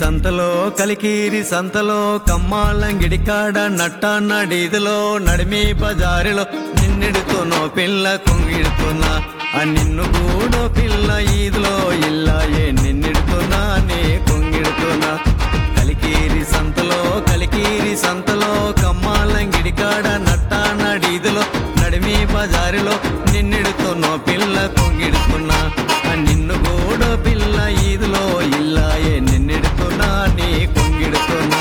సంతలో కలికీరి సంతలో కమ్మాలంగిడి కాడ నట్టాన్న డీదిలో నడిమి బజారిలో నిన్నెడుతునో పిల్ల కొంగిడుతున్నా ఆ నిన్ను కూడా పిల్ల ఈదులో ఇల్లాయే నిన్నెడుతున్నా నే కొంగిడుతున్నా కలికీరి సంతలో కలికీరి సంతలో కమ్మాలంగిడి కాడ నట్టాన్న డీదిలో నడిమి బజారిలో నిన్నెడుతున్నో పిల్ల కొంగిడుతున్నా ఆ నిన్ను కూడా పిల్ల ఈదులో ఇల్లాయే నిన్నెడుతున్నా నీ కొంగిడుతున్నా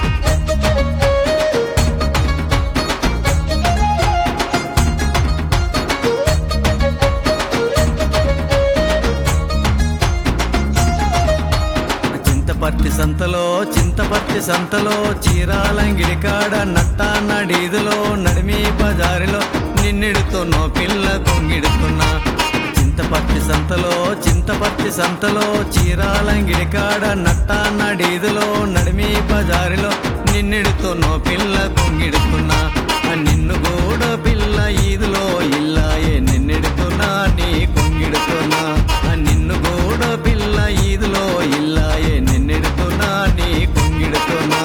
చింతపర్తి సంతలో చింతపర్తి సంతలో చీరాలంగిడి కాడ నట్టాన్న డీదులో నడిమి బజారిలో నిన్నెడుతున్నో పిల్ల కొంగిడుతున్నా చింతపర్తి సంతలో చింతపర్తి సంతలో చీరాలంగిడి కాడ నట్టాన్న డీదులో నడిమి బజారిలో నిన్నెడుతున్నో పిల్ల కొంగిడుతున్నా ఆ నిన్ను కూడా పిల్ల ఈదులో ఇల్లాయే నిన్నెడుతున్నా నీ కొంగిడుతున్నా ఆ నిన్ను కూడా పిల్ల ఈదులో ఇల్లాయే నిన్నెడుతున్నా నీ కొంగిడుతున్నా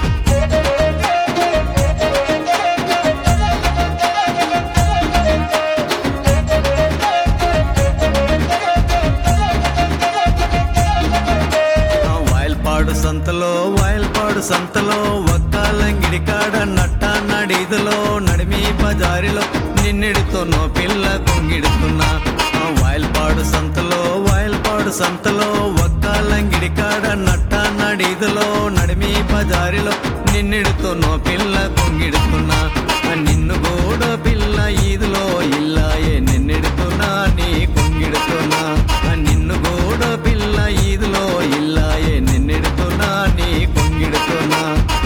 ఆ వాయల్పాడు సంతలో వాయల్పాడు సంతలో ఒక్కాలంగిడి కాడ నట్టా నడిదిలో నడిమి బజారిలో నిన్నెడుతున్నో పిల్ల కొంగిడుతున్నా ఆ వాయల్పాడు సంతలో వాయల్పాడు సంతలో ఒక్కాలంగిడి కాడ నట్టా నడిదిలో నడిమి బజారిలో నిన్నెడుతున్నో పిల్ల కొంగిడుతున్నా ఆ నిన్ను కూడా పిల్ల ఈదులో ఇల్లాయే నిన్నెడుతున్నా నీ కొంగిడుతున్నా ఆ నిన్ను కూడా పిల్ల ఈదులో ఇల్లాయే నిన్నెడుతున్నా నీ కొంగిడుతున్నా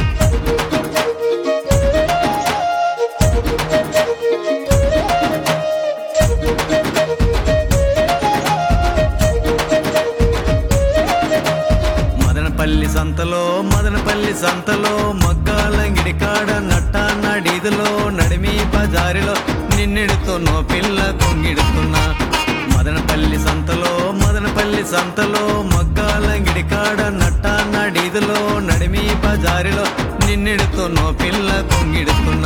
మదనపల్లి సంతలో మదనపల్లి సంతలో మగ్గాలంగిడి కాడ నట్టాన్న డీదులో నడిమి బజారిలో నిన్నెడుతున్నో పిల్ల కొంగిడుతున్నా మదనపల్లి సంతలో మదనపల్లి సంతలో మగ్గాలంగిడి కాడ నట్టాన్న డీదులో నడిమి బజారిలో నిన్నెడుతున్నో పిల్ల కొంగిడుతున్నా